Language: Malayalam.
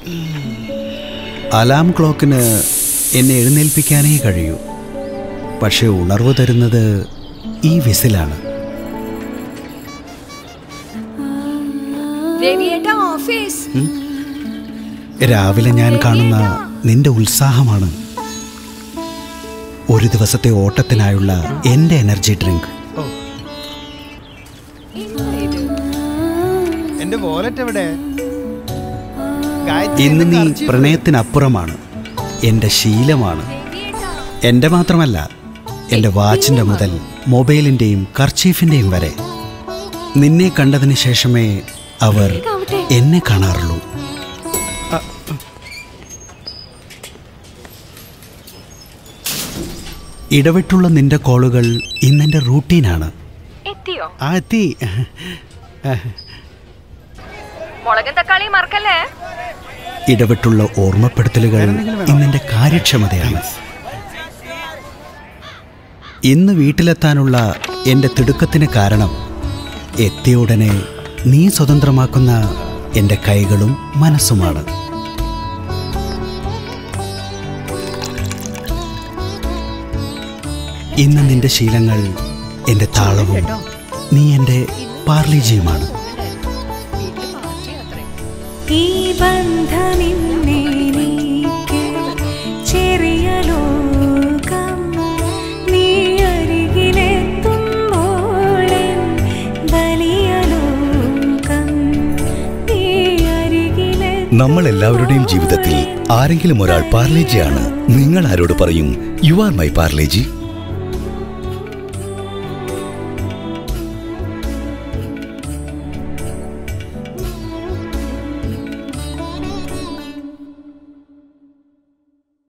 അലാം ക്ലോക്കിന് എന്നെ എഴുന്നേൽപ്പിക്കാനേ കഴിയൂ പക്ഷെ ഉണർവ് തരുന്നത് ഈ വിസിലാണ് രവിയേട്ട ഓഫീസ് രാവിലെ ഞാൻ കാണുന്ന നിന്റെ ഉത്സാഹമാണ് ഒരു ദിവസത്തെ ഓട്ടത്തിനായുള്ള എൻ്റെ എനർജി ഡ്രിങ്ക് എന്റെ വോലറ്റ് എവിടെ ഇന്ന് നീ പ്രണയത്തിനപ്പുറമാണ് എൻ്റെ ശീലമാണ് എൻ്റെ മാത്രമല്ല എൻ്റെ വാച്ചിൻ്റെ മുതൽ മൊബൈലിൻ്റെയും കർച്ചീഫിൻ്റെയും വരെ നിന്നെ കണ്ടതിന് ശേഷമേ അവർ എന്നെ കാണാറുള്ളൂ ഇടവിട്ടുള്ള നിന്റെ കോളുകൾ ഇന്നെൻ്റെ റൂട്ടീനാണ് എത്തിയോ ആ എത്തി മുളകും തക്കാളി മറക്കല്ലേ ഇടവിട്ടുള്ള ഓർമ്മപ്പെടുത്തലുകൾ ഇന്നെൻ്റെ കാര്യക്ഷമതയാണ് ഇന്ന് വീട്ടിലെത്താനുള്ള എൻ്റെ തിടുക്കത്തിന് കാരണം എത്തിയ ഉടനെ നീ സ്വതന്ത്രമാക്കുന്ന എൻ്റെ കൈകളും മനസ്സുമാണ് ഇന്ന് നിന്റെ ശീലങ്ങൾ എൻ്റെ താളവും നീ എൻ്റെ പാർലിജിയുമാണ് ഈ ബന്ധമിന്നേക്ക് ചെറിയ ലോകം നീ അരികിലെത്തുമ്പോൾ വലിയ ലോകം നീ അരികിലെ നമ്മൾ എല്ലാവരുടെയും ജീവിതത്തിൽ ആരെങ്കിലും ഒരാൾ പാർലേജിയാണ് നിങ്ങൾ ആരോട് പറയും യു ആർ മൈ പാർലേജി